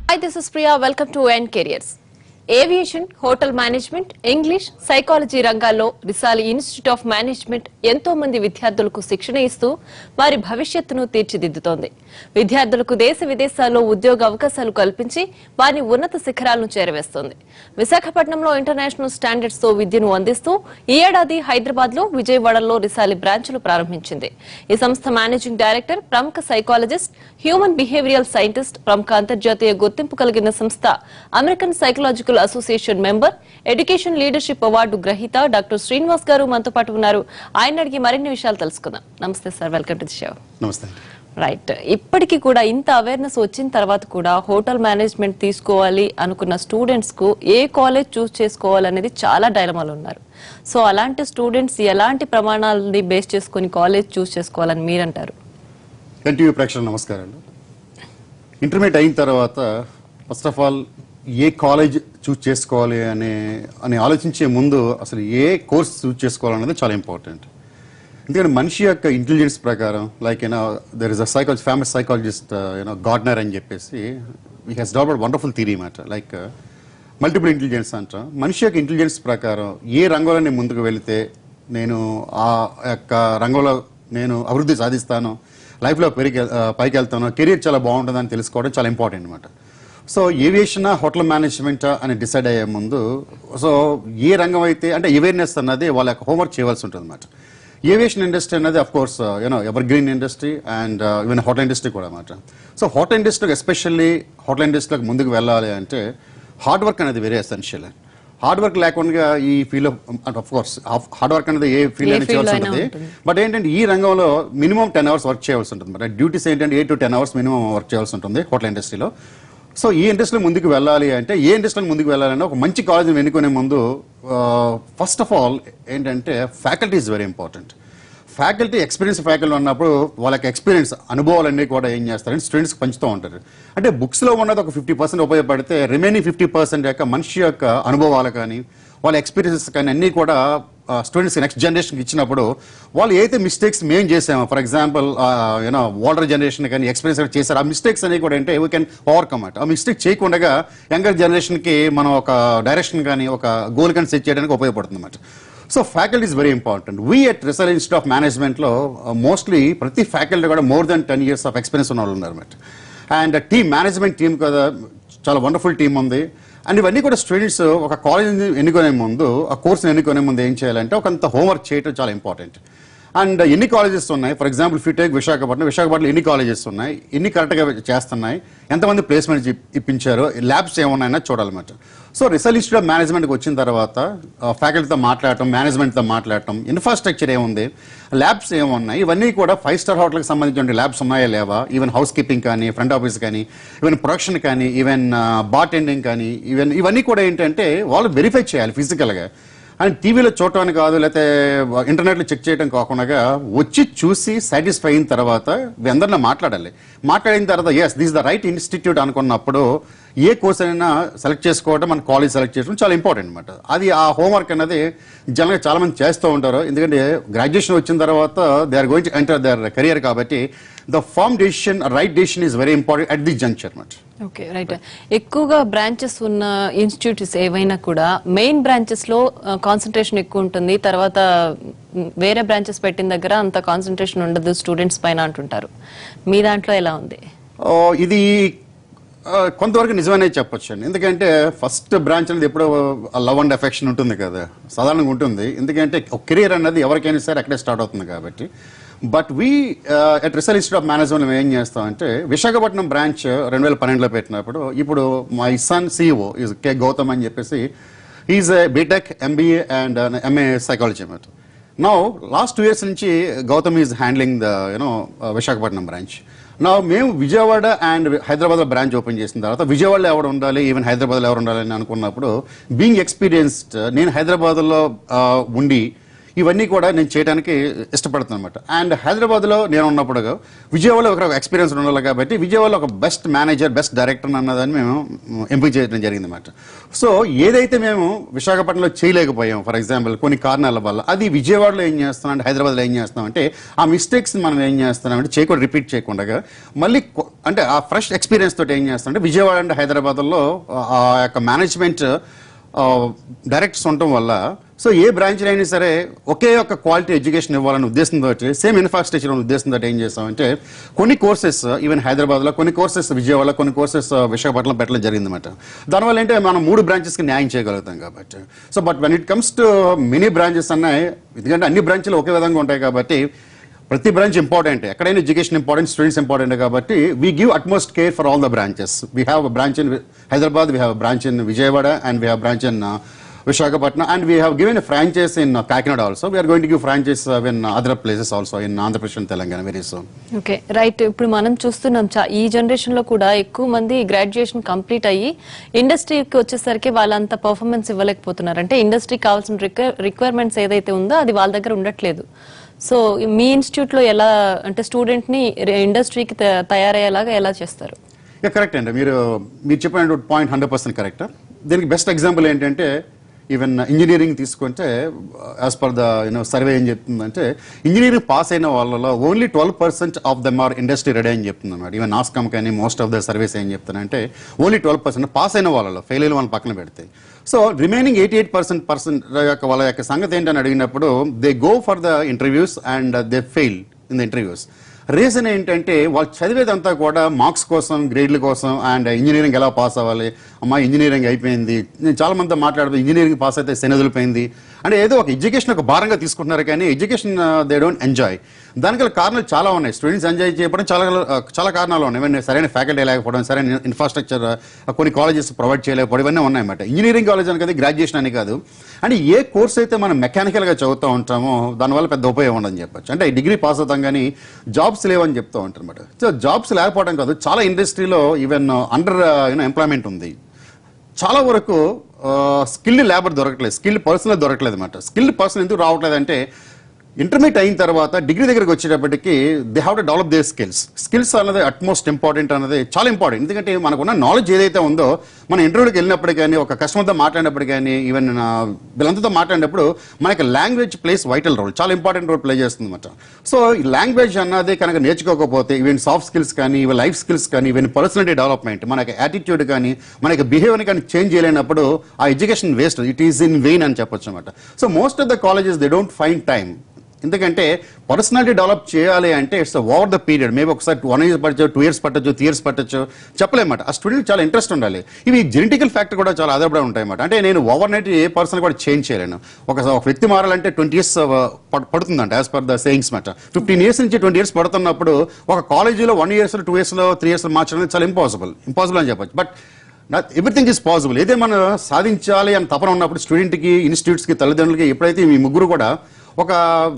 Hi, this is Priya. Welcome to N Careers. Aviation hotel management English psychology రంగాల్లో Risali institute of management ఎంతో మంది విద్యార్థులకు శిక్షణ ఇస్తూ వారి భవిష్యత్తును తీర్చిదిద్దుతోంది విద్యార్థులకు దేశ విదేశాల్లో ఉద్యోగ అవకాశాలు కల్పించి వారిని ఉన్నత శిఖరాలను చేరవేస్తోంది విశాఖపట్నంలో ఇంటర్నేషనల్ స్టాండర్డ్స్ తో విద్యను అందిస్తూ ఈ ఏడాది హైదరాబాద్ లో విజయవాడలో రిసాలి బ్రాంచ్లు ప్రారంభించింది ఈ సంస్థ మేనేజింగ్ డైరెక్టర్ ప్రముఖ సైకాలజిస్ట్ హ్యూమన్ బిహేవియరల్ సైంటిస్ట్ ప్రముఖ అంతర్జాతీయ గుర్తింపు కలిగిన సంస్థ American psychological association member education leadership award గ్రహీత డాక్టర్ శ్రీనివాస్ గారు మనతో పాటు ఉన్నారు ఆయన అడిగి మరిన్ని విషయాలు తెలుసుకుందాం నమస్తే sir welcome to the show నమస్తే రైట్ ఇప్పటికీ కూడా ఇంత అవేర్నెస్ వచ్చిన తర్వాత కూడా హోటల్ మేనేజ్మెంట్ తీసుకోవాలి అనుకున్న స్టూడెంట్స్ కు ఏ కాలేజ్ చూస్ చేసుకోవాలనేది చాలా డైలమాలు ఉన్నారు సో అలాంటి స్టూడెంట్స్ ఎలాంటి ప్రమాణాలని బేస్ చేసుకొని కాలేజ్ చూస్ చేసుకోవాలని మీరంటారు ఎన్టీవీ ప్రేక్షకులు నమస్కారాలు ఇంటర్మీడియట్ అయిన తర్వాత ఫస్ట్ ఆఫ్ ఆల్ ఏ కాలేజ్ చూస్ చేసుకోవాలి అనే అని ఆలోచించే ముందు అసలు ఏ కోర్స్ చూస్ చేసుకోవాలనేది చాలా ఇంపార్టెంట్ ఎందుకంటే మనిషి యొక్క ఇంటెలిజెన్స్ ప్రకారం like you know there is a psychology famous psychologist you know Gardner అని చెప్పేసి ఈ హెస్ డెవలప్డ్ వండర్ఫుల్ థీరీ మాట లైక్ మల్టిపుల్ ఇంటెలిజెన్స్ అంటాం మనిషి యొక్క ఇంటెలిజెన్స్ ప్రకారం ఏ రంగంలో నేను ముందుకు వెళితే నేను ఆ యొక్క రంగంలో నేను అభివృద్ధి సాధిస్తాను లైఫ్లో పెరిగి ఆ, పైకి వెళ్తాను కెరీర్ చాలా బాగుంటుందని తెలుసుకోవడం చాలా ఇంపార్టెంట్ అనమాట సో ఏవియేషన్ హోటల్ మేనేజ్మెంట్ అని డిసైడ్ అయ్యే ముందు సో ఏ రంగం అయితే అంటే అవేర్నెస్ అన్నది వాళ్ళ యొక్క హోంవర్క్ చేయవలసి ఉంటుంది అనమాట ఏవియేషన్ ఇండస్ట్రీ అనేది of course you know ever green industry and even hotel industry కూడా అనమాట సో హోటల్ ఇండస్ట్రీకి ఎస్పెషల్లీ హోటల్ ఇండస్ట్రీకి ముందుకు వెళ్ళాలి అంటే హార్డ్ వర్క్ అనేది వెరీ ఎసెన్షియల్ హార్డ్ వర్క్ లేకుండా ఈ field of course hard work అనేది ఏ ఫీల్డ్ ఏ అయినా field లో చేయాల్సి అయినా ఉంటుంది ఉంటుంది. బట్ ఏంటంటే ఈ రంగంలో మినిమం టెన్ అవర్స్ వర్క్ చేయాల్సి ఉంటుంది మరి డ్యూటీస్ ఏంటంటే eight to ten hours minimum work చేయాల్సి ఉంటుంది హోటల్ ఇండస్ట్రీలో సో ఈ ఇండస్ట్రీలో ముందుకు వెళ్ళాలి అంటే ఏ ఇండస్ట్రీలో ముందుకు వెళ్ళాలంటే ఒక మంచి కాలేజీని ఎన్నుకునే ముందు ఫస్ట్ ఆఫ్ ఆల్ ఏంటంటే faculty is very important faculty experience faculty ఉన్నప్పుడు వాళ్ళకి ఎక్స్పీరియన్స్ అనుభవాలన్నీ కూడా ఏం చేస్తారంటే స్టూడెంట్స్కి పంచుతూ ఉంటారు అంటే బుక్స్లో ఉన్నది ఒక ఫిఫ్టీ పర్సెంట్ ఉపయోగపడితే రిమైనింగ్ ఫిఫ్టీ పర్సెంట్ యొక్క మనిషి యొక్క అనుభవాలు కానీ వాళ్ళ ఎక్స్పీరియన్సెస్ కానీ అన్నీ కూడా స్టూడెంట్స్ నెక్స్ట్ జనరేషన్కి ఇచ్చినప్పుడు వాళ్ళు ఏదైతే మిస్టేక్స్ మేము చేసామో for example you know older generation కానీ ఎక్స్పీరియన్స్ చేశారు ఆ మిస్టేక్స్ అనేవి కూడా అంటే వీ కెన్ ఓవర్కమ్ అట్ ఆ మిస్టేక్ చేయకుండా యంగర్ జనరేషన్కి మనం ఒక డైరెక్షన్ కానీ ఒక గోల్ కానీ సెట్ చేయడానికి ఉపయోగపడుతుంది అన్నమాట so faculty is very important we at research institute of మేనేజ్మెంట్లో మోస్ట్లీ ప్రతి ఫ్యాకల్టీ కూడా more than ten years of experience ఉన్న వాళ్ళు ఉన్నారు అన్నమాట అండ్ టీమ్ మేనేజ్మెంట్ టీమ్ కదా చాలా వండర్ఫుల్ టీమ్ ఉంది అండ్ ఇవన్నీ కూడా స్టూడెంట్స్ ఒక కాలేజ్ ఎన్నుకునే ముందు ఆ కోర్స్ని ఎన్నుకునే ముందు ఏం చేయాలంటే ఒకంత హోంవర్క్ చేయడం చాలా ఇంపార్టెంట్ అండ్ ఎన్ని కాలేజెస్ ఉన్నాయి ఫర్ ఎగ్జాంపుల్ ఫిటేక్ విశాఖపట్నం విశాఖపట్నంలో ఎన్ని కాలేజెస్ ఉన్నాయి ఎన్ని కరెక్ట్గా చేస్తున్నాయి ఎంతమంది ప్లేస్మెంట్స్ ఇప్పించారు ల్యాబ్స్ ఏమున్నాయన్నా చూడాలన్నమాట సో రిసర్చ్ ఇన్స్టిట్యూట్ ఆఫ్ మేనేజ్మెంట్కి వచ్చిన తర్వాత ఫ్యాకల్టీతో మాట్లాడటం మేనేజ్మెంట్తో మాట్లాడటం ఇన్ఫ్రాస్ట్రక్చర్ ఏముంది ల్యాబ్స్ ఏమున్నాయి ఇవన్నీ కూడా ఫైవ్ స్టార్ హోటల్కి సంబంధించిన ల్యాబ్స్ ఉన్నాయా లేవా ఈవెన్ హౌస్ కీపింగ్ కానీ ఫ్రంట్ ఆఫీస్ కానీ ఈవెన్ ప్రొడక్షన్ కానీ ఈవెన్ బార్ టెండింగ్ కానీ ఈవెన్ ఇవన్నీ కూడా ఏంటంటే వాళ్ళు వెరిఫై చేయాలి ఫిజికల్గా అండ్ టీవీలో చూడటానికి కాదు లేకపోతే ఇంటర్నెట్లో చెక్ చేయడం కాకుండా వచ్చి చూసి సాటిస్ఫై అయిన తర్వాత అందరిలో మాట్లాడాలి మాట్లాడిన తర్వాత is this the right institute అనుకున్నప్పుడు ఏ కోర్స్ అయినా సెలెక్ట్ చేసుకోవడం మన కాలేజ్ సెలెక్ట్ చేసుకోవడం చాలా ఇంపార్టెంట్ అనమాట అది ఆ హోంవర్క్ అనేది జనరల్గా చాలా మంది చేస్తూ ఉంటారు ఎందుకంటే గ్రాడ్యుయేషన్ వచ్చిన తర్వాత they are going to enter their career కాబట్టి the firm decision right decision is very important at the junction అనమాట ఓకే రైట్ ఎక్కువగా బ్రాంచెస్ ఉన్న ఇన్స్టిట్యూట్స్ ఏవైనా కూడా మెయిన్ బ్రాంచెస్ లో కాన్సన్ట్రేషన్ ఎక్కువ ఉంటుంది తర్వాత మ్, వేరే బ్రాంచెస్ పెట్టిన దగ్గర అంత కాన్సన్ట్రేషన్ ఉండదు స్టూడెంట్స్ పైన అంటుంటారు మీ దాంట్లో ఎలా ఉంది ఓ, ఇది ఆ, కొంతవరకు నిజమనే చెప్పొచ్చు అండి ఎందుకంటే ఫస్ట్ బ్రాంచ్ అనేది ఎప్పుడో లవ్ అండ్ ఎఫెక్షన్ ఉంటుంది కదా సాధారణంగా ఉంటుంది ఎందుకంటే ఒక కెరీర్ అన్నది ఎవరికైనా సరే అక్కడే స్టార్ట్ అవుతుంది కాబట్టి but we at research institute of management మేము ఏం చేస్తామంటే విశాఖపట్నం బ్రాంచ్ రెండు వేల పన్నెండులో పెట్టినప్పుడు ఇప్పుడు my son CEO is K Gautam అని చెప్పేసి is BTech MBA and MA psychology అన్నమాట నౌ లాస్ట్ టూ ఇయర్స్ నుంచి Gautam is handling the you know Visakhapatnam branch నా మేము విజయవాడ అండ్ హైదరాబాద్లో బ్రాంచ్ ఓపెన్ చేసిన తర్వాత విజయవాడలో ఎవరు ఉండాలి ఈవెన్ హైదరాబాద్లో ఎవరు ఉండాలి అని అనుకున్నప్పుడు బీయింగ్ ఎక్స్పీరియన్స్డ్ నేను హైదరాబాద్లో ఆ, ఉండి ఇవన్నీ కూడా నేను చేయడానికి ఇష్టపడుతున్నాను అనమాట అండ్ హైదరాబాద్లో నేను ఉన్నప్పుడు విజయవాడలో ఒక ఎక్స్పీరియన్స్ ఉండాలి కాబట్టి విజయవాడలో ఒక బెస్ట్ మేనేజర్ బెస్ట్ డైరెక్టర్ అన్నదాన్ని మేము ఎంపిక చేయడం జరిగింది అనమాట సో ఏదైతే మేము విశాఖపట్నంలో చేయలేకపోయాం ఫర్ ఎగ్జాంపుల్ కొన్ని కారణాల వల్ల అది విజయవాడలో ఏం చేస్తున్నాం అంటే హైదరాబాద్లో ఏం చేస్తున్నాం అంటే ఆ మిస్టేక్స్ మనం ఏం చేస్తున్నాం అంటే చేయకుండా రిపీట్ చేయకుండా మళ్ళీ కొ- అంటే ఆ ఫ్రెష్ ఎక్స్పీరియన్స్ తోటి ఏం చేస్తాం అంటే విజయవాడ అండ్ హైదరాబాద్లో ఆ యొక్క మేనేజ్మెంట్ డైరెక్టర్స్ ఉండటం వల్ల సో ఏ బ్రాంచ్ అయినా సరే ఒకే ఒక క్వాలిటీ ఎడ్యుకేషన్ ఇవ్వాలనే ఉద్దేశంతో సేమ్ ఇన్ఫ్రాస్ట్రక్చర్ అనే ఉద్దేశంతో ఏం చేస్తామంటే కొన్ని కోర్సెస్ ఈవెన్ హైదరాబాద్లో కొన్ని కోర్సెస్ విజయవాడలో కొన్ని కోర్సెస్ విశాఖపట్నం పెట్టడం జరిగిందన్నమాట దానివల్ల ఏంటంటే మనం మూడు బ్రాంచెస్కి న్యాయం చేయగలుగుతాం కాబట్టి so but when it comes to mini branches అన్నాయి ఎందుకంటే అన్ని బ్రాంచ్లు ఒకే విధంగా ఉంటాయి కాబట్టి ప్రతి బ్రాంచ్ ఇంపార్టెంట్ ఎక్కడైనా ఎడ్యుకేషన్ ఇంపార్టెంట్ స్టూడెంట్స్ ఇంపార్టెంట్ కాబట్టి we give utmost care for all the branches we have branch in Hyderabad we have branch in Vijayawada and we have branch in Visakhapatnam and we have given franchise in Kakinada also we are going to give franchise in other places also in Andhra Pradesh and Telangana very soon okay right ఇప్పుడు మనం చూస్తున్నాం చా- ఈ generation లో కూడా ఎక్కువ మంది graduation complete అయ్యి ఇండస్ట్రీకి వచ్చేసరికి వాళ్ళంత పర్ఫార్మెన్స్ ఇవ్వలేకపోతున్నారు అంటే ఇండస్ట్రీకి కావాల్సిన రిక్వైర్మెంట్స్ ఏదైతే ఉందో అది వాళ్ళ దగ్గర ఉండట్లేదు సో మీ ఇన్స్టిట్యూట్ లో ఎలా అంటే స్టూడెంట్ ని ఇండస్ట్రీకి తయారయ్యేలాగా ఎలా చేస్తారు కరెక్ట్ అండి మీరు మీరు చెప్పిన పాయింట్ హండ్రెడ్ పర్సెంట్ కరెక్ట్ దీనికి బెస్ట్ ఎగ్జాంపుల్ ఏంటంటే ఈవెన్ ఇంజనీరింగ్ తీసుకుంటే as per the you know survey ఏం చెప్తుందంటే ఇంజనీరింగ్ పాస్ అయిన వాళ్ళలో only twelve percent of them are industry ready అని చెప్తుంది అన్నమాట ఈవెన్ నాస్కామ్ కానీ మోస్ట్ ఆఫ్ ద సర్వీస్ ఏం చెప్తున్నానంటే ఓన్లీ ట్వెల్వ్ పర్సెంట్ పాస్ అయిన వాళ్ళలో ఫెయిల్ అయిన వాళ్ళని పక్కన పెడితే so remaining eighty eight percent percent యొక్క వాళ్ళ యొక్క సంగతి ఏంటని అడిగినప్పుడు they go for the interviews and they fail in the interviews reason ఏంటంటే వాళ్ళు చదివేదంతా కూడా మార్క్స్ కోసం గ్రేడ్ల కోసం అండ్ ఇంజనీరింగ్ ఎలా పాస్ అవ్వాలి అమ్మా ఇంజనీరింగ్ అయిపోయింది నేను చాలా మందితో మాట్లాడుతూ ఇంజనీరింగ్ పాస్ అయితే శనదులిపోయింది అంటే ఏదో ఒక ఎడ్యుకేషన్ ఒక భారంగా తీసుకుంటున్నారు కానీ ఎడ్యుకేషన్ దే డోంట్ ఎంజాయ్ దానికి గల కారణాలు చాలా ఉన్నాయి స్టూడెంట్స్ ఎంజాయ్ చేయడం చాలా uh, చాలా కారణాలు ఉన్నాయి ఇవన్నీ సరైన ఫ్యాకల్టీ లేకపోవడం సరైన ఇన్ఫ్రాస్ట్రక్చర్ కొన్ని కాలేజెస్ ప్రొవైడ్ చేయలేకపోవడం ఇవన్నీ ఉన్నాయన్నమాట ఇంజనీరింగ్ కాలేజ్ అని కదా గ్రాడ్యుయేషన్ అని కాదు అంటే ఏ కోర్స్ అయితే మనం మెకానికల్గా చదువుతూ ఉంటామో దానివల్ల పెద్ద ఉపయోగం ఉండదని చెప్పొచ్చు అంటే డిగ్రీ పాస్ అవుతాం కానీ జాబ్స్ లేవని చెప్తూ ఉంటారు అనమాట సో జాబ్స్ లేకపోవడం కాదు చాలా ఇండస్ట్రీలో ఈవెన్ అండర్ యూనో ఎంప్లాయ్మెంట్ ఉంది చాలా వరకు స్కిల్డ్ లేబర్ దొరకట్లేదు స్కిల్డ్ పర్సన్ దొరకలేదు అనమాట స్కిల్డ్ పర్సన్ ఎందుకు రావట్లేదు అంటే ఇంటర్మీడియట్ అయిన తర్వాత డిగ్రీ దగ్గరికి వచ్చేటప్పటికి they have to develop they skills skills అన్నది అట్మోస్ట్ ఇంపార్టెంట్ అన్నది చాలా ఇంపార్టెంట్ ఎందుకంటే మనకున్న నాలెడ్జ్ ఏదైతే ఉందో మన ఇంటర్వ్యూకి వెళ్ళినప్పుడు కానీ ఒక కస్టమర్తో మాట్లాడినప్పుడు కానీ ఈవెన్ వీళ్ళంతతో మాట్లాడినప్పుడు మనకి లాంగ్వేజ్ ప్లేస్ వైటల్ రోల్ చాలా ఇంపార్టెంట్ రోల్ ప్లే చేస్తుంది అనమాట సో ఈ లాంగ్వేజ్ అన్నది కనుక నేర్చుకోకపోతే ఈవెన్ సాఫ్ట్ స్కిల్స్ కానీ ఈవెన్ లైఫ్ స్కిల్స్ కానీ ఈవెన్ పర్సనాలిటీ డెవలప్మెంట్ మనకి యాటిట్యూడ్ కానీ మనకి బిహేవియర్ కానీ చేంజ్ చేయలేనప్పుడు ఆ education waste it is in vain అని చెప్పొచ్చు అనమాట so most of the colleges they don't find time ఎందుకంటే పర్సనాలిటీ డెవలప్ చేయాలి అంటే it's over the period maybe ఒకసారి వన్ ఇయర్స్ పట్టచ్చు టూ ఇయర్స్ పట్టచ్చు త్రీ ఇయర్స్ పట్టచ్చు చెప్పలేమాట ఆ స్టూడెంట్ చాలా ఇంట్రెస్ట్ ఉండాలి ఇవి జెనెటికల్ ఫ్యాక్టర్ కూడా చాలా ఆధారపడి ఉంటాయి అన్నమాట అంటే నేను ఓవర్ నైట్ ఏ పర్సన్ కూడా చేంజ్ చేయలేను ఒక ఒక వ్యక్తి మారాలంటే ట్వంటీ ఇయర్స్ పడుతుందంట యాజ్ పర్ ద సేయింగ్స్ మాట ఫిఫ్టీన్ ఇయర్స్ నుంచి ట్వంటీ ఇయర్స్ పడుతున్నప్పుడు ఒక కాలేజీలో వన్ ఇయర్స్ టూ ఇయర్స్లో త్రీ ఇయర్స్లో మార్చడం అనేది చాలా ఇంపాసిబుల్ ఇంపాసిబుల్ అని చెప్పొచ్చు బట్ ఎవ్రీథింగ్ ఇస్ పాసిబుల్ ఏదే మనం సాధించాలి అని తపన ఉన్నప్పుడు స్టూడెంట్కి ఇన్స్టిట్యూట్స్కి తల్లిదండ్రులకి ఎప్పుడైతే మీ ముగ్గురు కూడా ఒక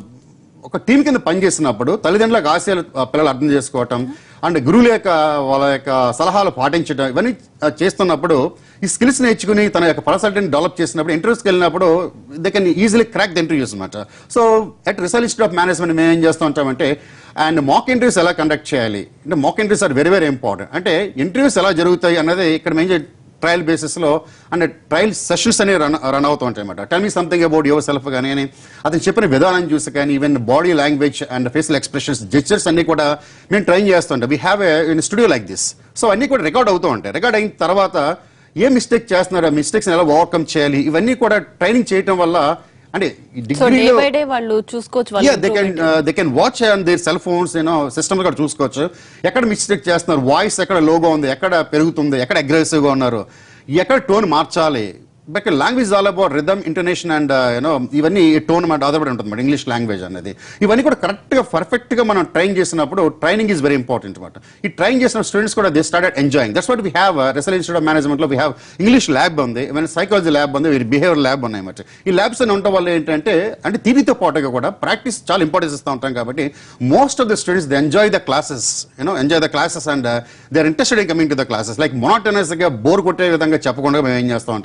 ఒక టీం కింద పనిచేస్తున్నప్పుడు తల్లిదండ్రులకు ఆశయాలు ఆ, పిల్లలు అర్థం చేసుకోవటం అండ్ గురువుల యొక్క వాళ్ళ యొక్క సలహాలు పాటించడం ఇవన్నీ ఆ, చేస్తున్నప్పుడు ఈ స్కిల్స్ నేర్చుకుని తన యొక్క పర్సనాలిటీని డెవలప్ చేసినప్పుడు ఇంటర్వ్యూస్కి వెళ్ళినప్పుడు they can easily crack the interviews అనమాట so at research institute of management మేము ఏం చేస్తూ ఉంటామంటే అండ్ మాక్ ఇంటర్వ్యూస్ ఎలా కండక్ట్ చేయాలి అంటే mock interviews are very very important అంటే ఇంటర్వ్యూస్ ఎలా జరుగుతాయి అన్నది ఇక్కడ మేము చే- ట్రయల్ బేసిస్లో అండ్ ట్రయల్ సెషన్స్ అనేవి రన్ రన్ అవుతూ ఉంటాయి అనమాట tell me something about yourself కానీ అని అతను చెప్పిన విధానం చూసి కానీ even body language and facial expressions gestures అన్ని కూడా మేము ట్రైన్ చేస్తుంటాం we have in studio like this so అన్ని కూడా రికార్డ్ అవుతూ ఉంటాయి రికార్డ్ అయిన తర్వాత ఏ మిస్టేక్ చేస్తున్నారు ఆ మిస్టేక్స్ ఎలా ఓవర్కమ్ చేయాలి ఇవన్నీ కూడా ట్రైనింగ్ చేయటం వల్ల అంటే ఈ సో డే డిగ్రీలో బై డే వాళ్ళు చూసుకోవచ్చు యా దే వాళ్ళు can they can watch on their cell phones you know system కూడా చూసుకోవచ్చు ఎక్కడ మిస్టేక్ చేస్తున్నారు వాయిస్ ఎక్కడ లోగా ఉంది ఎక్కడ పెరుగుతుంది ఎక్కడ అగ్రెసివ్గా ఉన్నారు ఎక్కడ టోన్ మార్చాలి but language all about rhythm intonation and you know ఇవన్నీ టోన్ మాట ఆధారపడి ఉంటుంది మేడం ఇంగ్లీష్ లాంగ్వేజ్ అనేది ఇవన్నీ కూడా కరెక్ట్గా పర్ఫెక్ట్గా మనం ట్రైన్ చేసినప్పుడు ట్రైనింగ్ ఈజ్ వెరీ ఇంపార్టెంట్ అనమాట ఈ ట్రైన్ చేసిన స్టూడెంట్స్ కూడా they started enjoying that's what we have research institute of మేనేజ్మెంట్లో వీ హ్యావ్ ఇంగ్లీష్ ల్యాబ్ ఉంది ఈవెన్ సైకాలజీ ల్యాబ్ ఉంది బిహేవియర్ ల్యాబ్ ఉన్నాయి అన్నమాట ఈ ల్యాబ్స్ అని ఉండటం వల్ల ఏంటంటే అంటే థీరీతో పాటుగా కూడా ప్రాక్టీస్ చాలా ఇంపార్టెన్స్ ఇస్తూ ఉంటాం కాబట్టి most of the students they enjoy the classes you know enjoy the classes and they are interested in coming to the classes like మొనాటనస్గా బోర్ కొట్టే విధంగా చెప్పకుండా మేము ఏం చేస్తూ ఉంటామంటే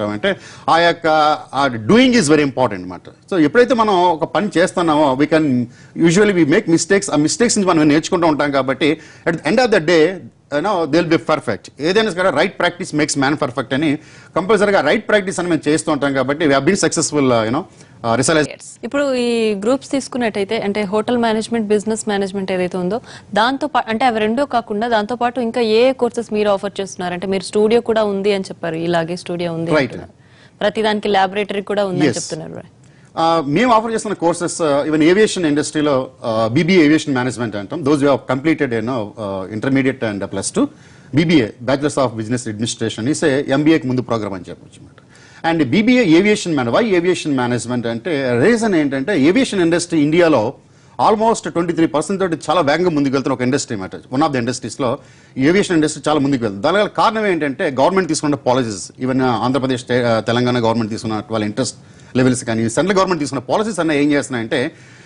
ఆ యొక్క డూయింగ్ ఈజ్ వెరీ ఇంపార్టెంట్ అనమాట సో ఎప్పుడైతే మనం ఒక పని చేస్తున్నామో we can usually we make mistakes ఆ మిస్టేక్స్ నుంచి మనం నేర్చుకుంటూ ఉంటాం కాబట్టి at end of the day you know they will be perfect ఏదైనా సరే right practice makes man perfect అని కంపల్సరీగా రైట్ ప్రాక్టీస్ అని మేము చేస్తూ ఉంటాం కాబట్టి we been successful you know result ఇప్పుడు ఈ గ్రూప్స్ తీసుకున్నట్టయితే అంటే హోటల్ మేనేజ్మెంట్ బిజినెస్ మేనేజ్మెంట్ ఏదైతే ఉందో దాంతో పాటు అంటే అవి రెండో కాకుండా దాంతో పాటు ఇంకా ఏ కోర్సెస్ మీరు ఆఫర్ చేస్తున్నారు అంటే మీరు స్టూడియో కూడా ఉంది అని చెప్పారు ఇలాగే స్టూడియో ఉంది Right. అంటున్నారు. ప్రతి దానికి ల్యాబొరేటరీ కూడా ఉందని Yes. చెప్తున్నారు ఆ, మేము ఆఫర్ చేస్తున్న కోర్సెస్ ఈవెన్ ఏవియేషన్ ఇండస్ట్రీలో బీబీఏ ఏవియేషన్ మేనేజ్మెంట్ అంటాం those you completed you know intermediate and plus two BBA bachelors of business administration ఇసే ఎంబీఏకి ముందు ప్రోగ్రామ్ అని చెప్పొచ్చు అనమాట అండ్ బీబీఏ ఏవియేషన్ మేనే వై ఏవియేషన్ మేనేజ్మెంట్ అంటే రీజన్ ఏంటంటే ఏవియేషన్ ఇండస్ట్రీ ఇండియాలో ఆల్మోస్ట్ ట్వంటీ త్రీ పర్సెంట్ తోటి చాలా వేగంగా ముందుకు వెళ్తున్న ఒక ఇండస్ట్రీ అనమాట వన్ ఆఫ్ ద ఇండస్ట్రీస్లో ఏవియేషన్ ఇండస్ట్రీ చాలా ముందుకు వెళ్తుంది దాని గల కారణం ఏంటంటే గవర్నమెంట్ తీసుకున్న పాలసీస్ ఈవెన్ ఆంధ్రప్రదేశ్ స్టే- ఆ, తెలంగాణ గవర్నమెంట్ తీసుకున్న వాళ్ళ ఇంట్రెస్ట్ లెవెల్స్ కానీ సెంట్రల్ గవర్నమెంట్ తీసుకున్న పాలసీస్ అన్న ఏం చేస్తున్నాయంటే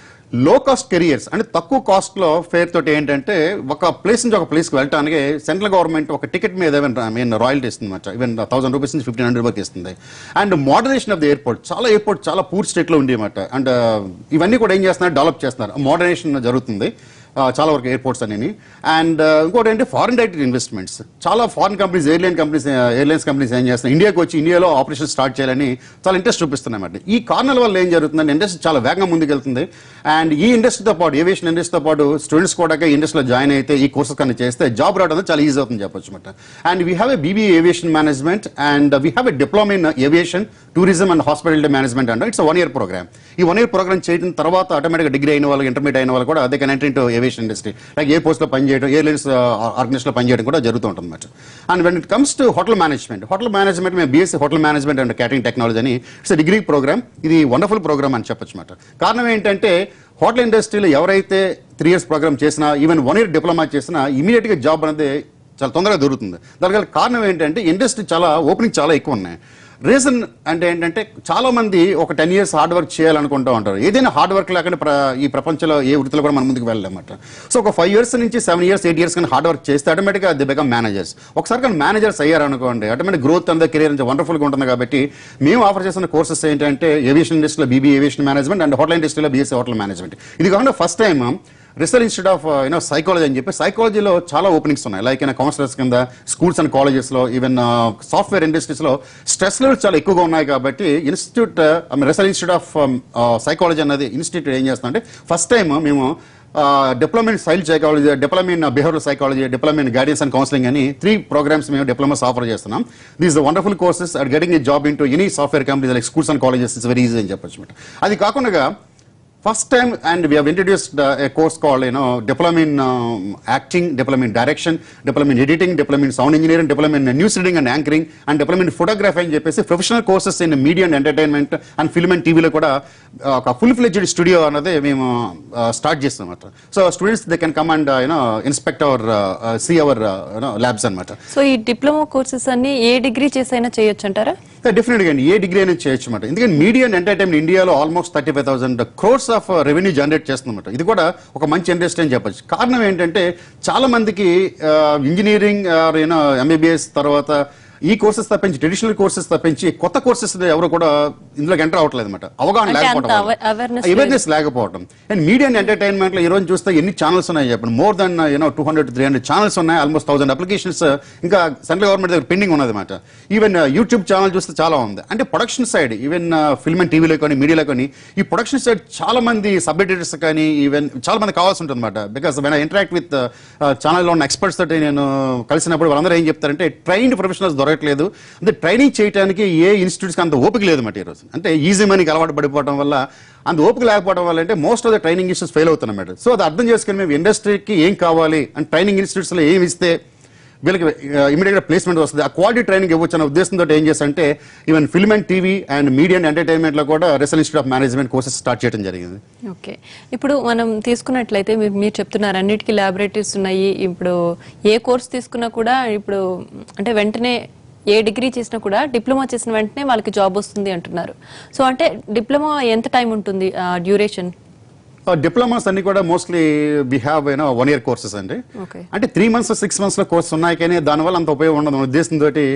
లో కాస్ట్ కెరియర్స్ అంటే తక్కువ కాస్ట్ లో ఫేర్ తోటి ఏంటంటే ఒక ప్లేస్ నుంచి ఒక ప్లేస్కి వెళ్ళడానికి సెంట్రల్ గవర్నమెంట్ ఒక టికెట్ మీద మీన్ రాయల్టీ ఇస్తుంది అనమాట ఈవెన్ థౌసండ్ రూపీస్ నుంచి ఫిఫ్టీన్ హండ్రెడ్ వరకు ఇస్తుంది and modernisation of the airport చాలా ఎయిర్పోర్ట్ చాలా పూర్ స్టేట్ లో ఉంది అనమాట అండ్ ఇవన్నీ కూడా ఏం చేస్తున్నారు డెవలప్ చేస్తున్నారు మోడర్నేషన్ జరుగుతుంది ఆ, చాలా వరకు ఎయిర్పోర్ట్స్ అనేవి అండ్ ఇంకోటి ఏంటి ఫారిన్ డైరెక్ట్ ఇన్వెస్ట్మెంట్స్ చాలా foreign companies airline companies airlines companies ఏం చేస్తున్నాయి ఇండియాకి వచ్చి ఇండియాలో ఆపరేషన్ స్టార్ట్ చేయాలని చాలా ఇంట్రెస్ట్ చూపిస్తున్నాయి అన్నమాట ఈ కారణాల వల్ల ఏం జరుగుతుందంటే ఇండస్ట్రీ చాలా వేగంగా ముందుకెళ్తుంది అండ్ ఈ ఇండస్ట్రీతో పాటు ఏవియేషన్ ఇండస్ట్రీతో పాటు స్టూడెంట్స్ కూడా ఈ ఇండస్ట్రీలో జాయిన్ అయితే ఈ కోర్సెస్ కన్నా చేస్తే జాబ్ రావడం అనేది చాలా ఈజీ అవుతుంది చెప్పొచ్చు అనమాట and we have a BB aviation management and we have a diploma in aviation tourism and hospitality management అంటే ఇట్స్ వన్ ఇయర్ ప్రోగ్రామ్ ఈ వన్ ఇయర్ ప్రోగ్రామ్ చేయడం తర్వాత ఆటోమేటిక్గా డిగ్రీ అయిన వాళ్ళు ఇంటర్మీడియట్ అయిన వాళ్ళు కూడా అదే can enter into aviation industry like ఏ పోస్ట్లో పనిచేయడం ఎయిర్లైన్స్ ఆర్గనైజేషన్లో పనిచేయడం కూడా జరుగుతూ ఉంటుంది అనమాట and when it comes to hotel management hotel management మేము BSc hotel management and catering technology అని ఇట్స్ డిగ్రీ ప్రోగ్రామ్ ఇది వండర్ఫుల్ ప్రోగ్రామ్ అని చెప్పొచ్చు అనమాట కారణం ఏంటంటే హోటల్ ఇండస్ట్రీలో ఎవరైతే త్రీ ఇయర్స్ ప్రోగ్రామ్ చేసినా ఈవెన్ వన్ ఇయర్ డిప్లొమా చేసినా ఇమీడియట్గా జాబ్ అనేది చాలా తొందరగా దొరుకుతుంది దానికి గల కారణం ఏంటంటే ఇండస్ట్రీ చాలా ఓపెనింగ్ చాలా ఎక్కువ ఉన్నాయి రీజన్ అంటే ఏంటంటే చాలా మంది ఒక టెన్ ఇయర్స్ హార్డ్ వర్క్ చేయాలనుకుంటూ ఉంటారు ఏదైనా హార్డ్ వర్క్ లేకుండా ప్ర- ఈ ప్రపంచంలో ఏ వృత్తిలో కూడా మనం ముందుకు వెళ్ళలేమట సో ఒక ఫైవ్ ఇయర్స్ నుంచి సెవెన్ ఇయర్స్ ఎయిట్ ఇయర్స్ కానీ హార్డ్ వర్క్ చేస్తే ఆటోమేటిక్గా ది బికమ్ మేనేజర్స్ ఒకసారి కానీ మేనేజర్స్ అయ్యారనుకోండి ఆటోమేటిక్ గ్రోత్ అంతా కెరీర్ నుంచి వండర్ఫుల్గా ఉంటుంది కాబట్టి మేము ఆఫర్ చేస్తున్న కోర్సెస్ ఏంటంటే ఏవియేషన్ ఇండస్ట్రీలో BB aviation management and hotel ఇండస్ట్రీలో బీఎస్సీ హోటల్ మేనేజ్మెంట్ ఇది కాకుండా first time research institute of you know psychology అని చెప్పి సైకాలజీలో చాలా ఓపెనింగ్స్ ఉన్నాయి లైక్ ఇన్ కౌన్సిలర్స్ కింద స్కూల్స్ అండ్ కాలేజెస్లో ఈవెన్ సాఫ్ట్వేర్ ఇండస్ట్రీస్లో స్ట్రెస్ లెవెల్స్ చాలా ఎక్కువగా ఉన్నాయి కాబట్టి institute research institute of psychology అనేది ఇన్స్టిట్యూట్ ఏం చేస్తుందంటే ఫస్ట్ టైం మేము diploma in child psychology diploma in behaviour psychology diploma in guidance and counselling అని త్రీ ప్రోగ్రామ్స్ మేము డిప్లొమాస్ ఆఫర్ చేస్తున్నాం these the wonderful courses at getting a job into any software companies like schools and colleges it's very easy అని చెప్పొచ్చు అనమాట అది కాకుండా first time and we introduced a course called you know diploma in acting diploma in direction diploma in editing diploma in sound engineering diploma in news reading and anchoring and diploma in photography అని చెప్పేసి professional courses in media and entertainment and film and టీవీలో కూడా uh, ఒక full fledged studio అన్నది మేము start చేస్తాం అనమాట so students they can come and you know inspect our see our you know labs అనమాట సో ఈ డిప్లొమా కోర్సెస్ అన్ని ఏ డిగ్రీ చేసైనా చేయొచ్చు అంటారా డెఫినెట్ గా అండి ఏ డిగ్రీ అనేది చేయొచ్చు అనమాట ఎందుకంటే మీడియా అండ్ ఎంటర్టైన్మెంట్ ఇండియాలో almost thirty five thousand crores of revenue generate చేస్తుందన్నమాట ఇది కూడా ఒక మంచి ఇండస్ట్రీ అని చెప్పొచ్చు కారణం ఏంటంటే చాలా మందికి ఇంజనీరింగ్ యూనో ఎంబీబీఎస్ తర్వాత ఈ కోర్సెస్ తప్పించి ట్రెడిషనల్ కోర్సెస్ తప్పించి కొత్త కోర్సెస్ ఎవరు కూడా ఇందులోకి ఎంటర్ అవ్వట్లేదు అనమాట అవగాహన అంటే అంత లేకపోవడం awa- awareness అవేర్నెస్ లేకపోవడం అండ్ మీడియా అండ్ ఎంటర్టైన్మెంట్ లో ఈ రోజు చూస్తే ఎన్ని ఛానల్స్ ఉన్నాయి చెప్పండి more than you know two hundred three hundred channels ఉన్నాయి ఆల్మోస్ట్ థౌసండ్ అప్లికేషన్స్ ఇంకా సెంట్రల్ గవర్నమెంట్ దగ్గర పెండింగ్ ఉన్నది అనమాట ఈవెన్ యూట్యూబ్ ఛానల్ చూస్తే చాలా ఉంది అంటే production side even film and టీవీలో కానీ మీడియాలో కానీ ఈ ప్రొడక్షన్ సైడ్ చాలా మంది సబ్ ఎడిటర్స్ కానీ ఈవెన్ చాలా మంది కావాల్సి ఉంటుంది అనమాట because when I interact with ఛానల్లో ఉన్న ఎక్స్పర్ట్స్ తోటి నేను కలిసినప్పుడు వాళ్ళందరూ ఏం చెప్తారంటే ట్రైన్డ్ ప్రొఫెషనల్స్ దొరకట్లేదు అంటే ట్రైనింగ్ చేయడానికి ఏ ఇన్స్టిట్యూట్స్కి అంత ఓపిక లేదు మాట ఈరోజు అంటే ఈజీ మనీకి అలవాటు పడిపోవడం వల్ల అంత ఓపిక లేకపోవడం వల్ల అంటే most of the training institutes fail అవుతున్నాయి మేడం సో అది అర్థం చేసుకుని మేము ఇండస్ట్రీకి ఏం కావాలి అండ్ ట్రైనింగ్ ఇన్స్టిట్యూట్స్లో ఏం ఇస్తే వీళ్ళకి ఇమీడియట్ ప్లేస్మెంట్ వస్తుంది ఆ క్వాలిటీ ట్రైనింగ్ ఇవ్వచ్చు అనే ఉద్దేశంతో ఏం చేస్తారంటే even film and TV and media and ఎంటర్టైన్మెంట్లో కూడా రెసల్ institute of management courses start చేయడం జరిగింది ఓకే ఇప్పుడు మనం తీసుకున్నట్లయితే మీరు మీరు చెప్తున్నారు అన్నిటికీ ల్యాబొరేటరీస్ ఉన్నాయి ఇప్పుడు ఏ కోర్స్ తీసుకున్నా కూడా ఇప్పుడు అంటే వెంటనే ఏ డిగ్రీ చేసినా కూడా డిప్లొమా చేసిన వెంటనే వాళ్ళకి జాబ్ వస్తుంది అంటున్నారు సో అంటే డిప్లొమా ఎంత టైం ఉంటుంది డ్యూరేషన్ డిప్లొమాస్ అన్ని కూడా mostly we have you know one year courses అండి Okay. అంటే త్రీ మంత్స్ సిక్స్ మంత్స్ లో కోర్స్ ఉన్నాయి కానీ దానివల్ల అంత ఉపయోగం ఉండదు అనే ఉద్దేశంతో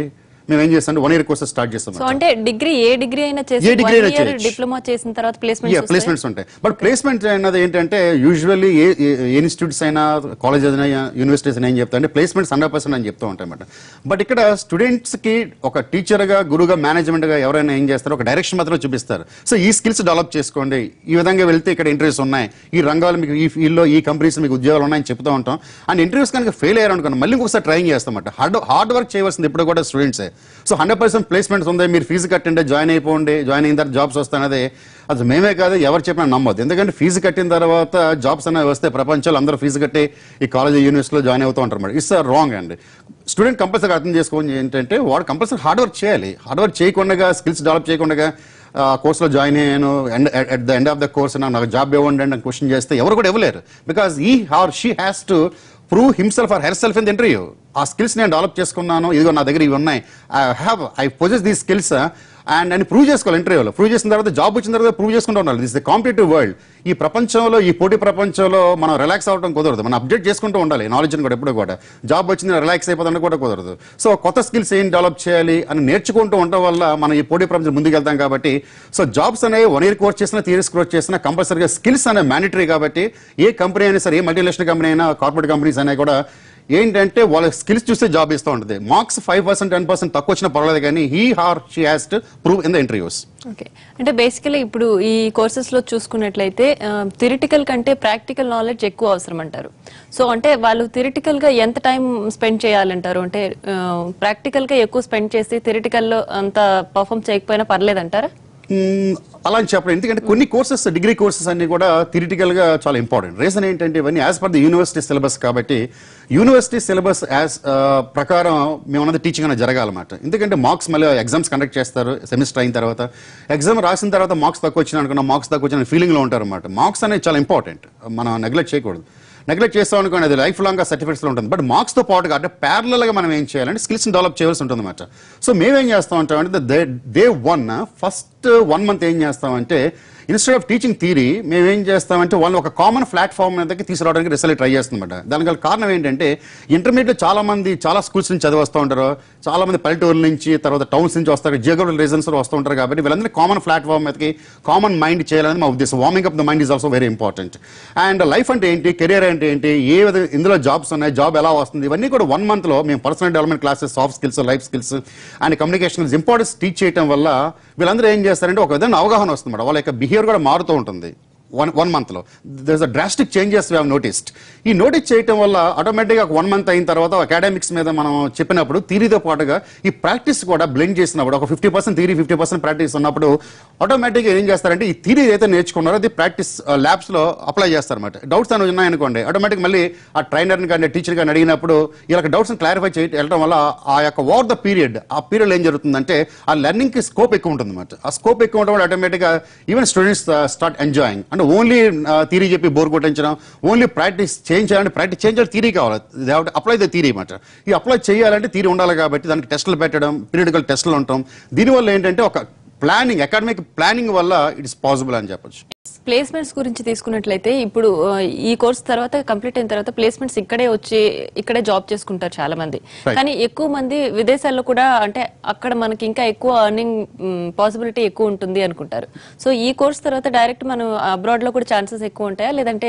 మేము ఏం చేస్తాం వన్ ఇయర్ కోర్సెస్ స్టార్ట్ చేస్తాం సో అంటే డిగ్రీ ఏ డిగ్రీ అయినా ఏ చేసి degree అయినా ఇయర్ చేయొచ్చు. డిప్లొమా చేసిన తర్వాత ప్లేస్మెంట్ ప్లేస్మెంట్స్ ఉంటాయి బట్ ప్లేస్మెంట్ అన్నది ఏంటంటే యూజువల్లీ ఏ ఏ ఇన్స్టిట్యూట్స్ అయినా కాలేజెస్ అయినా యూనివర్సిటీస్ అయినా ఏం చెప్తా అంటే ప్లేస్మెంట్స్ హండ్రెడ్ పర్సెంట్ అని చెప్తూ ఉంటాయి అన్నమాట బట్ ఇక్కడ స్టూడెంట్స్ కి ఒక టీచర్ గా గురుగా మేనేజ్మెంట్ గా ఎవరైనా ఏం చేస్తారో ఒక డైరెక్షన్ మాత్రం చూపిస్తారు సో ఈ స్కిల్స్ డెవలప్ చేసుకోండి ఈ విధంగా వెళ్తే ఇక్కడ ఇంటర్వ్యూస్ ఉన్నాయి ఈ రంగాలు మీకు ఈ ఫీల్డ్ లో ఈ కంపెనీస్ మీకు ఉద్యోగాలు ఉన్నాయని చెప్తూ ఉంటాం అండ్ ఇంటర్వ్యూస్ కనుక ఫెయిల్ అయ్యారు అనుకోండి మళ్ళీ ఇంకొకసారి ట్రైన్ చేస్తామట హార్డ్ హార్డ్ వర్క్ చేయవలసింది ఇప్పుడు కూడా స్టూడెంట్సే సో హండ్రెడ్ పర్సెంట్ ప్లేస్మెంట్స్ ఉంది మీరు ఫీజు కట్టండి జాయిన్ అయిపోండి జాయిన్ అయిన తర్వాత జాబ్స్ వస్తానదే అది మేమే కాదు ఎవరు చెప్పినా నమ్మొద్దు ఎందుకంటే ఫీజు కట్టిన తర్వాత జాబ్స్ అనేవి వస్తే ప్రపంచంలో అందరూ ఫీజు కట్టి ఈ కాలేజ్ యూనివర్సిటీలో జాయిన్ అవుతూ ఉంటారు మేడం ఇట్స్ రాంగ్ అండి స్టూడెంట్ కంపల్సరీ అర్థం చేసుకోవాలి ఏంటంటే వాడు కంపల్సరీ హార్డ్ వర్క్ చేయాలి హార్డ్ వర్క్ చేయకుండా స్కిల్స్ డెవలప్ చేయకుండా కోర్సులో జాయిన్ అయ్యాను and at the end of the course నాకు జాబ్ ఇవ్వండి అని క్వశ్చన్ చేస్తే ఎవరు కూడా ఇవ్వలేరు because he or she has to prove himself or herself in the interview ఆ స్కిల్స్ నేను డెవలప్ చేసుకున్నాను ఇదిగో నా దగ్గర ఇవి ఉన్నాయి I have I possess the skills and అని ప్రూవ్ చేసుకోవాలి ఇంటర్వ్యూలో ప్రూవ్ చేసిన తర్వాత జాబ్ వచ్చిన తర్వాత ప్రూవ్ చేసుకుంటూ ఉండాలి దిస్ ద కాంపిటేటివ్ వరల్డ్ ఈ ప్రపంచంలో ఈ పోటీ ప్రపంచంలో మనం రిలాక్స్ అవ్వడం కుదరదు మనం అప్డేట్ చేసుకుంటూ ఉండాలి నాలెడ్జ్ని కూడా ఎప్పుడు కూడా జాబ్ వచ్చింది రిలాక్స్ అయిపోతుంది కూడా కుదరదు సో కొత్త స్కిల్స్ ఏం డెవలప్ చేయాలి అని నేర్చుకుంటూ ఉండడం వల్ల మనం ఈ పోటీ ప్రపంచం ముందుకు వెళ్తాం కాబట్టి సో జాబ్స్ అనేవి వన్ ఇయర్ కోర్స్ చేసినా త్రీ ఇయర్స్ కోర్స్ చేసినా కంపల్సరీగా స్కిల్స్ అనేవి మ్యాండటరీ కాబట్టి ఏ కంపెనీ అయినా సరే ఏ మల్టీనేషనల్ కంపెనీ అయినా కార్పొరేట్ కంపెనీస్ అయినా కూడా ఏంటంటే వాళ్ళ స్కిల్స్ చూస్తే జాబ్ ఇస్తూ ఉంటుంది marks five percent ten percent తక్కువ వచ్చినా పర్వాలేదు కానీ he or she has to prove in the interviews okay అంటే బేసికలీ ఇప్పుడు ఈ కోర్సెస్ లో చూసుకున్నట్లయితే థిరిటికల్ కంటే ప్రాక్టికల్ నాలెడ్జ్ ఎక్కువ అవసరం అంటారు సో అంటే వాళ్ళు థిరిటికల్ గా ఎంత టైం స్పెండ్ చేయాలంటారు అంటే ప్రాక్టికల్ గా ఎక్కువ స్పెండ్ చేసి థిరిటికల్ లో అంత పర్ఫామ్ చేయకపోయినా పర్లేదంటారా మ్మ్, అలా అని చెప్పలేదు ఎందుకంటే కొన్ని కోర్సెస్ డిగ్రీ కోర్సెస్ అన్ని కూడా థిరిటికల్ గా చాలా ఇంపార్టెంట్ రీజన్ ఏంటంటే ఇవన్నీ as per the university syllabus కాబట్టి యూనివర్సిటీ సిలబస్ యాజ్ ప్రకారం మేము అన్నది టీచింగ్ అనేది జరగాలన్నమాట ఎందుకంటే మార్క్స్ మళ్ళీ ఎగ్జామ్స్ కండక్ట్ చేస్తారు సెమిస్టర్ అయిన తర్వాత ఎగ్జామ్ రాసిన తర్వాత మార్క్స్ తక్కువ వచ్చిన అనుకున్న మార్క్స్ తక్కువ వచ్చిన ఫీలింగ్ లో ఉంటారు అనమాట మార్క్స్ అనేది చాలా ఇంపార్టెంట్ మనం నెగ్లెక్ట్ చేయకూడదు నెగ్లెక్ట్ చేస్తాం అనుకోండి అది లైఫ్ లాంగ్ సర్టిఫికేట్స్ లో ఉంటుంది బట్ మార్క్స్ తో పాటుగా అంటే ప్యారలల్ గా మనం ఏం చేయాలంటే స్కిల్స్ డెవలప్ చేయాల్సి ఉంటుంది అనమాట సో మేమేం చేస్తాం అంటే the day one first one month ఏం చేస్తామంటే ఇన్స్టెడ్ ఆఫ్ టీచింగ్ థీరీ మేము ఏం చేస్తామంటే వాళ్ళు ఒక కామన్ ప్లాట్ఫామ్ మీదకి తీసుకురావడానికి రిసల్ట్ ట్రై చేస్తుందన్నమాట దానికి గల కారణం ఏంటంటే ఇంటర్మీడియట్ చాలా మంది చాలా స్కూల్స్ నుంచి చదివి వస్తూ ఉంటారు చాలా మంది పల్లెటూరు నుంచి తర్వాత టౌన్స్ నుంచి వస్తారు జియోగ్రఫికల్ రీజన్స్ వస్తూ ఉంటారు కాబట్టి వీళ్ళందరినీ కామన్ ప్లాట్ఫామ్ మీదకి కామన్ మైండ్ చేయాలని మా ఉద్దేశం warming up the mind is also very important and life అంటే ఏంటి కెరియర్ అంటే ఏంటి ఏ విధంగా ఇందులో జాబ్స్ ఉన్నాయి జాబ్ ఎలా వస్తుంది ఇవన్నీ కూడా వన్ మంత్ లో మేము personal development classes soft skills life skills and communication skills importance teach చేయడం వల్ల వీళ్ళందరూ ఏం చేస్తారంటే ఒక విధంగా అవగాహన వస్తుంది మేడం వాళ్ళ యొక్క బిహేవియర్ కూడా మారుతూ ఉంటుంది వన్ వన్ మంత్లో there a drastic changes we noticed ఈ నోటీస్ చేయటం వల్ల ఆటోమేటిక్గా ఒక వన్ మంత్ అయిన తర్వాత అకాడమిక్స్ మీద మనం చెప్పినప్పుడు థీరీతో పాటుగా ఈ ప్రాక్టీస్ కూడా బ్లెండ్ చేసినప్పుడు ఒక fifty percent theory fifty percent practice ఉన్నప్పుడు ఆటోమేటిక్గా ఏం చేస్తారంటే ఈ థీరీ ఏదైతే నేర్చుకున్నారో అది ప్రాక్టీస్ ల్యాబ్స్లో అప్లై చేస్తారన్నమాట డౌట్స్ అనేవి ఉన్నాయనుకోండి ఆటోమేటిక్ మళ్ళీ ఆ ట్రైనర్ని కానీ టీచర్ కానీ అడిగినప్పుడు ఇలా డౌట్స్ క్లారిఫై చేయ వెళ్ళడం వల్ల ఆ యొక్క ఓవర్ ద పీరియడ్ ఆ పీరియడ్ ఏం జరుగుతుందంటే ఆ లెర్నింగ్కి స్కోప్ ఎక్కువ ఉంటుంది అనమాట ఆ స్కోప్ ఎక్కువ ఉండడం వల్ల ఆటోమేటిక్గా ఈవెన్ స్టూడెంట్స్ స్టార్ట్ ఎంజాయింగ్ అంటే ఓన్లీ థీరీ చెప్పి బోర్ కొట్టించడం ఓన్లీ ప్రాక్టీస్ చేంజ్ చేయాలంటే ప్రాక్టీస్ చేంజ్ చేయాలి థీరీ కావాలి అప్లై ద థీరీ అనమాట ఈ అప్లై చేయాలంటే థీరీ ఉండాలి కాబట్టి దానికి టెస్టులు పెట్టడం పీరియడికల్ టెస్టులు ఉంటాం దీనివల్ల ఏంటంటే ఒక ప్లానింగ్ అకాడమిక్ ప్లానింగ్ వల్ల ఇట్స్ పాసిబుల్ అని చెప్పొచ్చు ప్లేస్మెంట్స్ గురించి తీసుకున్నట్లయితే ఇప్పుడు ఆ, ఈ కోర్స్ తర్వాత కంప్లీట్ అయిన తర్వాత ప్లేస్మెంట్స్ ఇక్కడే వచ్చి ఇక్కడే జాబ్ చేసుకుంటారు చాలా మంది Right. కానీ ఎక్కువ మంది విదేశాల్లో కూడా అంటే అక్కడ మనకి ఇంకా ఎక్కువ అర్నింగ్ పాసిబిలిటీ ఎక్కువ ఉంటుంది అనుకుంటారు సో ఈ కోర్స్ తర్వాత డైరెక్ట్ మనం అబ్రాడ్ లో కూడా ఛాన్సెస్ ఎక్కువ ఉంటాయా లేదంటే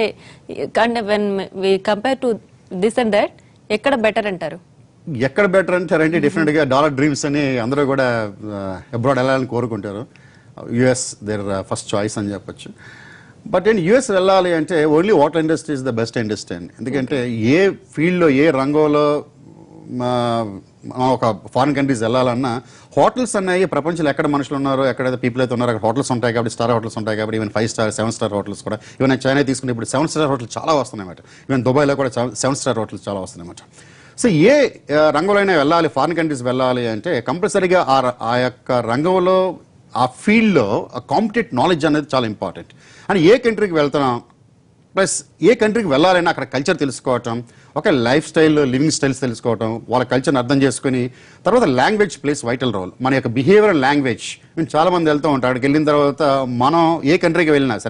when compare to this and that ఎక్కడ బెటర్ అంటారు ఎక్కడ బెటర్ అంటారంటే డెఫినెట్ గా డాలర్ డ్రీమ్స్ అని అందరూ కూడా అబ్రాడ్ వెళ్ళాలని కోరుకుంటారు యుఎస్ దేర్ ఫస్ట్ చాయిస్ అని చెప్పొచ్చు బట్ ఏంటి యుఎస్ వెళ్ళాలి అంటే only water industry is the best industry అండి ఎందుకంటే ఏ ఫీల్డ్లో ఏ రంగంలో మా మనం ఒక ఫారిన్ కంట్రీస్ వెళ్ళాలన్నా హోటల్స్ అన్నాయి ప్రపంచంలో ఎక్కడ మనుషులు ఉన్నారో ఎక్కడైతే పీపుల్ అయితే ఉన్నారో అక్కడ హోటల్స్ ఉంటాయి కాబట్టి స్టార్ హోటల్స్ ఉంటాయి కాబట్టి even five star seven star hotels కూడా ఈవెన్ చైనా తీసుకుంటే ఇప్పుడు సెవెన్ స్టార్ హోటల్స్ చాలా వస్తున్నాయి అన్నమాట ఈవెన్ దుబాయ్లో కూడా సెవెన్ స్టార్ హోటల్స్ చాలా వస్తున్నాయి అన్నమాట సో ఏ ఆ, రంగంలోనే వెళ్ళాలి ఫారిన్ కంట్రీస్ వెళ్ళాలి అంటే కంపల్సరీగా ఆ ర- ఆ యొక్క రంగంలో ఆ ఫీల్డ్లో కాంపిటేట్ నాలెడ్జ్ అనేది చాలా ఇంపార్టెంట్ అని ఏ కంట్రీకి వెళ్తున్నాం ప్లస్ ఏ కంట్రీకి వెళ్ళాలన్నా అక్కడ కల్చర్ తెలుసుకోవటం ఒక లైఫ్ స్టైల్ లివింగ్ స్టైల్స్ తెలుసుకోవటం వాళ్ళ కల్చర్ని అర్థం చేసుకుని తర్వాత లాంగ్వేజ్ ప్లేస్ వైటల్ రోల్ మన యొక్క బిహేవియర్ లాంగ్వేజ్ మేము చాలా మంది వెళ్తూ ఉంటాం అక్కడికి వెళ్ళిన తర్వాత మనం ఏ కంట్రీకి వెళ్ళినా సరే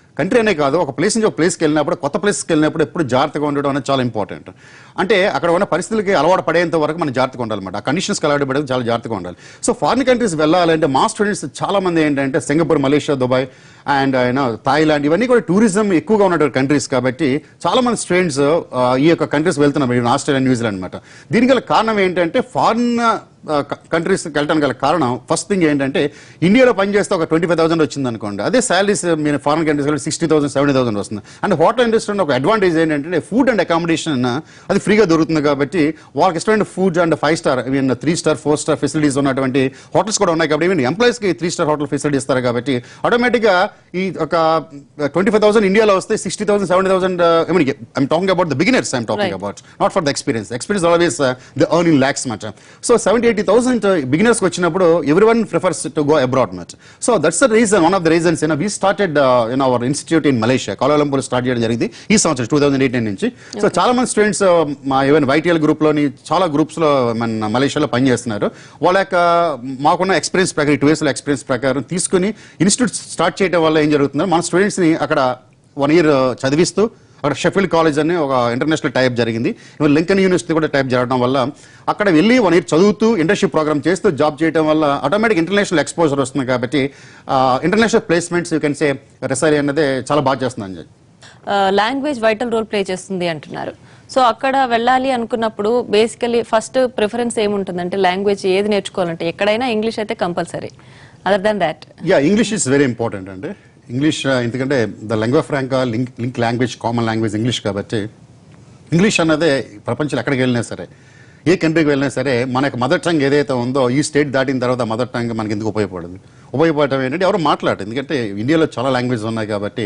కంట్రీ అనే కాదు ఒక ప్లేస్ నుంచి ఒక ప్లేస్కి వెళ్ళినప్పుడు కొత్త ప్లేస్కి వెళ్ళినప్పుడు ఎప్పుడు జాగ్రత్తగా ఉండడం అనేది చాలా ఇంపార్టెంట్ అంటే అక్కడ ఉన్న పరిస్థితులకి అలవాటు పడేంత వరకు మనం జాగ్రత్తగా ఉండాలన్నమాట ఆ కండిషన్స్కి అలవాటు పడేది చాలా జాగ్రత్తగా ఉండాలి సో ఫారిన్ కంట్రీస్ వెళ్ళాలంటే మా స్టూడెంట్స్ చాలా మంది ఏంటంటే Singapore Malaysia Dubai and you know Thailand ఇవన్నీ కూడా టూరిజం ఎక్కువగా ఉన్నటువంటి కంట్రీస్ కాబట్టి చాలా మంది స్టూడెంట్స్ ఈ యొక్క కంట్రీస్ వెళ్తున్నారు ఈవెన్ ఆస్ట్రేలియా న్యూజిలాండ్ అనమాట దీనికి గల కారణం ఏంటంటే ఫారిన్ కంట్రీస్ వెళ్ళడానికి గల కారణం ఫస్ట్ థింగ్ ఏంటంటే ఇండియాలో పనిచేస్తే ఒక ట్వంటీ ఫైవ్ థౌసండ్ వచ్చింది అనుకోండి అదే శాలరీస్ మీరు ఫారిన్ కంట్రీస్ వెళ్ళి సిక్స్టీ థౌసండ్ సెవెంటీ థౌసండ్ వస్తుంది అండ్ హోటల్ ఇండస్ట్రీ ఒక అడ్వాంటేజ్ ఏంటంటే ఫుడ్ అండ్ అకామిడేషన్ అది ఫ్రీగా దొరుకుతుంది కాబట్టి వాళ్ళకి ఇష్టమైన food and five star even three star four star facilities ఉన్నటువంటి హోటల్స్ కూడా ఉన్నాయి కాబట్టి ఈవెన్ ఎంప్లాయీస్కి త్రీ స్టార్ హోటల్ ఫెసిలిటీ ఇస్తారు కాబట్టి ఆటోమేటిక్గా ఈ ఒక ట్వంటీ ఫైవ్ థౌసండ్ ఇండియాలో వస్తే sixty thousand seventy thousand I mean I'm talking about the beginners I'm talking Right. About not for the experience experience always they earn in lakhs much so seventy eighty thousand beginners వచ్చినప్పుడు everyone prefers to go abroad much so that's the reason one of the reasons we started in our institute in Malaysia Kuala Lumpur start చేయడం జరిగింది ఈ సంవత్సరం two thousand eighteen నుంచి so చాలా మంది students మా even వైటీఎల్ group లోని చాలా గ్రూప్స్ లో మన మలేషియాలో పనిచేస్తున్నారు వాళ్ళ యొక్క మాకున్న ఎక్స్పీరియన్స్ ప్రకారం టూ ఇయర్స్ ఎక్స్పీరియన్స్ ప్రకారం తీసుకుని ఇన్స్టిట్యూట్ స్టార్ట్ చేయడం వల్ల ఏం జరుగుతుందో మన స్టూడెంట్స్ ని అక్కడ వన్ ఇయర్ చదివిస్తూ అక్కడ షెఫీల్డ్ కాలేజ్ అని ఒక ఇంటర్నేషనల్ టైప్ జరిగింది ఇవన్న లింకన్ యూనివర్సిటీ కూడా టైప్ జరగడం వల్ల అక్కడ వెళ్ళి వన్ ఇయర్ చదువుతూ ఇంటర్న్షిప్ ప్రోగ్రామ్ చేస్తూ జాబ్ చేయడం వల్ల ఆటోమేటిక్ ఇంటర్నేషనల్ ఎక్స్పోజర్ వస్తుంది కాబట్టి international placements you can say రెసరీ అనేది చాలా బాగా చేస్తుందని చెప్పి లాంగ్వేజ్ వైటల్ రోల్ ప్లే చేస్తుంది అంటున్నారు సో అక్కడ వెళ్ళాలి అనుకున్నప్పుడు బేసికలీ ఫస్ట్ ప్రిఫరెన్స్ ఏముంటుందంటే లాంగ్వేజ్ ఏది నేర్చుకోవాలంటే ఎక్కడైనా ఇంగ్లీష్ అయితే compulsory other than that yeah English is very important అండి ఇంగ్లీష్ ఎందుకంటే the lingua franca link link language common language English కాబట్టి ఇంగ్లీష్ అన్నదే ప్రపంచంలో ఎక్కడికి వెళ్ళినా సరే ఏ కంట్రీకి వెళ్ళినా సరే మన యొక్క మదర్ టంగ్ ఏదైతే ఉందో ఈ స్టేట్ దాటిన తర్వాత మదర్ టంగ్ మనకి ఎందుకు ఉపయోగపడదు ఉపయోగపడటం ఏంటంటే ఎవరు మాట్లాడరు ఎందుకంటే ఇండియాలో చాలా లాంగ్వేజ్ ఉన్నాయి కాబట్టి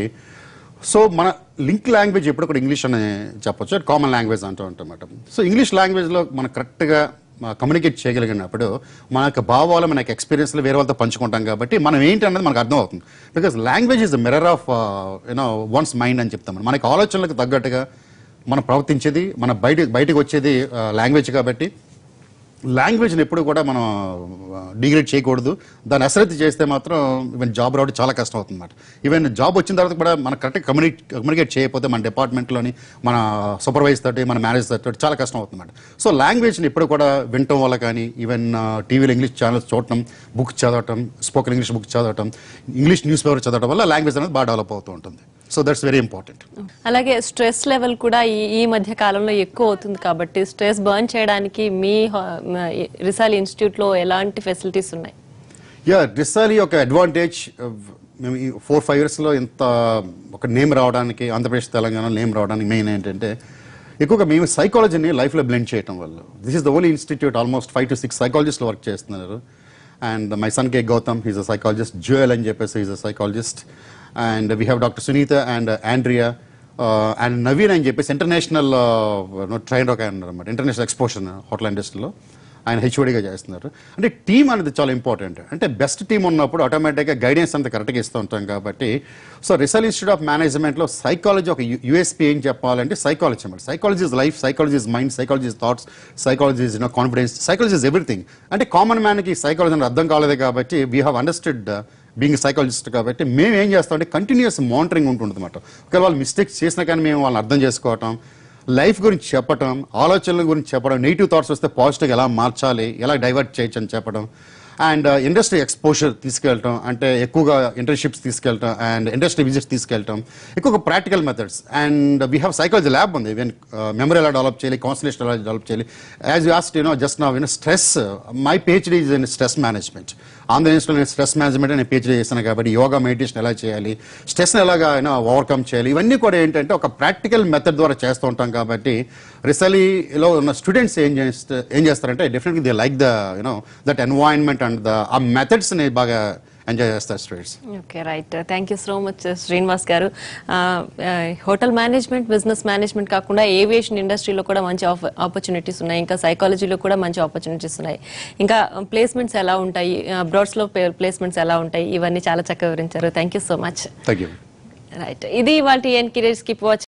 సో మన లింక్ లాంగ్వేజ్ ఎప్పుడు కూడా ఇంగ్లీష్ అని చెప్పొచ్చు కామన్ లాంగ్వేజ్ అంటూ ఉంటాం సో ఇంగ్లీష్ లాంగ్వేజ్లో మనం కరెక్ట్గా కమ్యూనికేట్ చేయగలిగినప్పుడు మన యొక్క భావాలు మన యొక్క ఎక్స్పీరియన్స్లు వేరే వాళ్ళతో పంచుకుంటాం కాబట్టి మనం ఏంటి అన్నది మనకు అర్థం అవుతుంది because language is the mirror of you know one's mind అని చెప్తాం మనకి ఆలోచనలకు తగ్గట్టుగా మనం ప్రవర్తించేది మన బయట బయటకు వచ్చేది లాంగ్వేజ్ కాబట్టి లాంగ్వేజ్ని ఎప్పుడు కూడా మనం డిగ్రేడ్ చేయకూడదు దాన్ని అశ్రద్ధ చేస్తే మాత్రం ఈవెన్ జాబ్ రావడం చాలా కష్టం అవుతుంది అనమాట ఈవెన్ జాబ్ వచ్చిన తర్వాత కూడా మనం కరెక్ట్గా కమ్యూనికేట్ కమ్యూనికేట్ చేయకపోతే మన డిపార్ట్మెంట్లోని మన సూపర్వైజ్ తోటి మన మేనేజర్ తోటి చాలా కష్టం అవుతుంది అనమాట సో లాంగ్వేజ్ని ఎప్పుడు కూడా వినటం వల్ల కానీ ఈవెన్ టీవీలో ఇంగ్లీష్ ఛానల్స్ చూడటం బుక్ చదవటం స్పోకెన్ ఇంగ్లీష్ బుక్ చదవటం ఇంగ్లీష్ న్యూస్ పేపర్ చదవటం వల్ల లాంగ్వేజ్ అనేది బాగా డెవలప్ అవుతూ ఉంటుంది సో దట్స్ వెరీ ఇంపార్టెంట్ అలాగే స్ట్రెస్ లెవెల్ కూడా ఈ ఈ మధ్య కాలంలో ఎక్కువ అవుతుంది కాబట్టి స్ట్రెస్ బర్న్ చేయడానికి మీ రిసాల్ ఇన్స్టిట్యూట్ లో ఎలాంటి ఫెసిలిటీస్ ఉన్నాయి యా రిసాలి ఒక అడ్వాంటేజ్ మేము ఈ ఫోర్ ఫైవ్ ఇయర్స్లో ఇంత ఒక నేమ్ రావడానికి ఆంధ్రప్రదేశ్ తెలంగాణ నేమ్ రావడానికి మెయిన్ ఏంటంటే ఎక్కువగా మేము సైకాలజీని లైఫ్లో బ్లెండ్ చేయడం వల్ల this is the only institute almost five to six సైకాలజిస్ట్లు వర్క్ చేస్తున్నారు and my son K Gautam he's a psychologist జుయల్ అని చెప్పేసి is a psychologist and we have doctor Sunita and Andrea and Naveen అని చెప్పేసి ఇంటర్నేషనల్ ట్రైనర్ ఒక ఆయన అనమాట ఇంటర్నేషనల్ ఎక్స్పోషన్ హోటల్ ఇండస్ట్రీలో ఆయన హెచ్ఓడిగా చేస్తున్నారు అంటే టీం అనేది చాలా ఇంపార్టెంట్ అంటే బెస్ట్ టీం ఉన్నప్పుడు ఆటోమేటిక్గా గైడెన్స్ అంతా కరెక్ట్గా ఇస్తూ ఉంటాం కాబట్టి సో రిసల్ ఇన్స్టిట్యూట్ ఆఫ్ మేనేజ్మెంట్లో సైకాలజీ ఒక యూఎస్పీ ఏం చెప్పాలంటే సైకాలజీ అనమాట psychology is life psychology is mind psychology is thoughts psychology is no confidence psychology is everything అంటే కామన్ మ్యాన్కి సైకాలజీ అనేది అర్థం కాలేదు కాబట్టి we have understood being psychologist కాబట్టి మేము ఏం చేస్తామంటే కంటిన్యూస్ మానిటరింగ్ ఉంటుంది అనమాట ఒకవేళ వాళ్ళు మిస్టేక్స్ చేసినా కానీ మేము వాళ్ళని అర్థం చేసుకోవటం లైఫ్ గురించి చెప్పటం ఆలోచనల గురించి చెప్పడం నెగిటివ్ థాట్స్ వస్తే పాజిటివ్గా ఎలా మార్చాలి ఎలా డైవర్ట్ చేయొచ్చు అని చెప్పడం అండ్ ఇండస్ట్రీ ఎక్స్పోజర్ తీసుకెళ్ళటం అంటే ఎక్కువగా ఇంటర్న్షిప్స్ తీసుకెళ్ళటం అండ్ ఇండస్ట్రీ విజిట్స్ తీసుకెళ్ళటం ఎక్కువగా practical methods and we have psychology lab ఉంది ఈవెన్ మెమరీ ఎలా డెవలప్ చేయాలి కాన్సన్ట్రేషన్ ఎలా డెవలప్ చేయాలి as you asked you know just నా విన్ stress my PhD is in stress management Andhra యూనివర్సిటీలో నేను స్ట్రెస్ మేనేజ్మెంట్ నేను పిహెచ్డీ చేశాను కాబట్టి యోగా మెడిటేషన్ ఎలా చేయాలి స్ట్రెస్ని ఎలాగా అయినా ఓవర్కమ్ చేయాలి ఇవన్నీ కూడా ఏంటంటే ఒక ప్రాక్టికల్ మెథడ్ ద్వారా చేస్తూ ఉంటాం కాబట్టి రిసలీలో ఉన్న స్టూడెంట్స్ ఏం చేస్తే ఏం చేస్తారంటే definitely they like the you know that environment and the ఆ మెథడ్స్ని బాగా ఎంజాయ్ చేస్తారు students okay right thank you so much Srinivas garu hotel management business management కాకుండా ఏవియేషన్ ఇండస్ట్రీలో కూడా మంచి ఆపర్చునిటీస్ ఉన్నాయి ఇంకా సైకాలజీలో కూడా మంచి ఆపర్చునిటీస్ ఉన్నాయి ఇంకా ప్లేస్మెంట్స్ ఎలా ఉంటాయి అబ్రాడ్స్ లో ప్లేస్మెంట్స్ ఎలా ఉంటాయి ఇవన్నీ చాలా చక్కగా వివరించారు thank you so much thank you right ఇది వాళ్ళ ఎన్ కెరీర్స్ కీప్ వాచ్